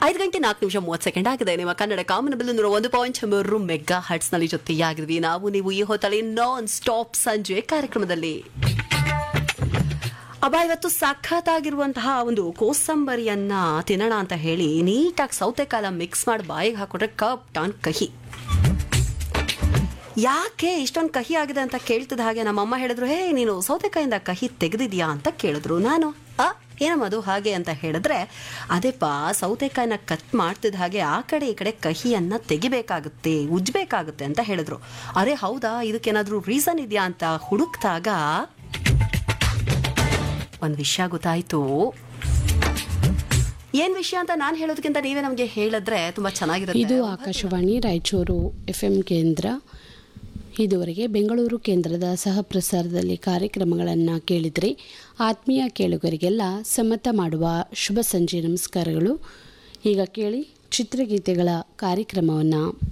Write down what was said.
ಐದು ಗಂಟೆ ನಾಲ್ಕು ನಿಮಿಷ ಮೂವತ್ತು ಸೆಕೆಂಡ್ ಆಗಿದೆ ನಿಮ್ಮ ಕನ್ನಡ ಕಾಮನಬಿಲ್ ನೂರ ಒಂದು ಪಾಯಿಂಟ್ ಮೂರು ಮೆಗಾ ಹರ್ಟ್ಸ್ ನಲ್ಲಿ ಜೊತೆಯಾಗಿದ್ವಿ ನಾವು ನೀವು ಈ ಹೊತ್ತಲ್ಲಿ ನಾನ್ ಸ್ಟಾಪ್ ಸಂಜೆ ಕಾರ್ಯಕ್ರಮದಲ್ಲಿ ಅಬ್ಬಾ ಇವತ್ತು ಸಖತ್ತಾಗಿರುವಂತಹ ಒಂದು ಕೋಸಂಬರಿಯನ್ನ ತಿನ್ನೋಣ ಅಂತ ಹೇಳಿ ನೀಟಾಗಿ ಸೌತೆಕಾಲ ಮಿಕ್ಸ್ ಮಾಡಿ ಬಾಯಿಗೆ ಹಾಕೊಂಡ್ರೆ ಕಪ್ ಟಾನ್ ಕಹಿ ಯಾಕೆ ಇಷ್ಟೊಂದು ಕಹಿ ಆಗಿದೆ ಅಂತ ಕೇಳ್ತಿದ್ದ ಹಾಗೆ ನಮ್ಮಮ್ಮ ಹೇಳಿದ್ರು ಹೇ ನೀನು ಸೌತೆಕಾಯಿಂದ ಕಹಿ ತೆಗೆದಿದ್ಯಾ ಅಂತ ಕೇಳಿದ್ರು ನಾನು ಆ ಏನಮ್ಮದು ಹಾಗೆ ಅಂತ ಹೇಳಿದ್ರೆ ಅದೇಪ್ಪ ಸೌತೆಕಾಯಿನ ಕಟ್ ಮಾಡ್ತಿದ್ದ ಹಾಗೆ ಆ ಕಡೆ ಈ ಕಡೆ ಕಹಿಯನ್ನ ತೆಗಿಬೇಕಾಗುತ್ತೆ ಉಜ್ಬೇಕಾಗುತ್ತೆ ಅಂತ ಹೇಳಿದ್ರು ಅರೆ ಹೌದಾ ಇದಕ್ಕೇನಾದ್ರೂ ರೀಸನ್ ಇದೆಯಾ ಅಂತ ಹುಡುಕ್ದಾಗ ಒಂದು ವಿಷಯ ಗೊತ್ತಾಯ್ತು ಏನ್ ವಿಷಯ ಅಂತ ನಾನು ಹೇಳೋದಕ್ಕಿಂತ ನೀವೇ ನಮಗೆ ಹೇಳಿದ್ರೆ ತುಂಬಾ ಚೆನ್ನಾಗಿರುತ್ತೆ ಇದು ಆಕಾಶವಾಣಿ ರಾಯಚೂರು ಎಫ್ ಎಂ ಕೇಂದ್ರ ಇದುವರೆಗೆ ಬೆಂಗಳೂರು ಕೇಂದ್ರದ ಸಹ ಪ್ರಸಾರದಲ್ಲಿ ಕಾರ್ಯಕ್ರಮಗಳನ್ನು ಕೇಳಿದ್ರಿ ಆತ್ಮೀಯ ಕೇಳುಗರಿಗೆಲ್ಲ ಸಮ್ಮತ ಮಾಡುವ ಶುಭ ಸಂಜೆ ನಮಸ್ಕಾರಗಳು ಈಗ ಕೇಳಿ ಚಿತ್ರಗೀತೆಗಳ ಕಾರ್ಯಕ್ರಮವನ್ನು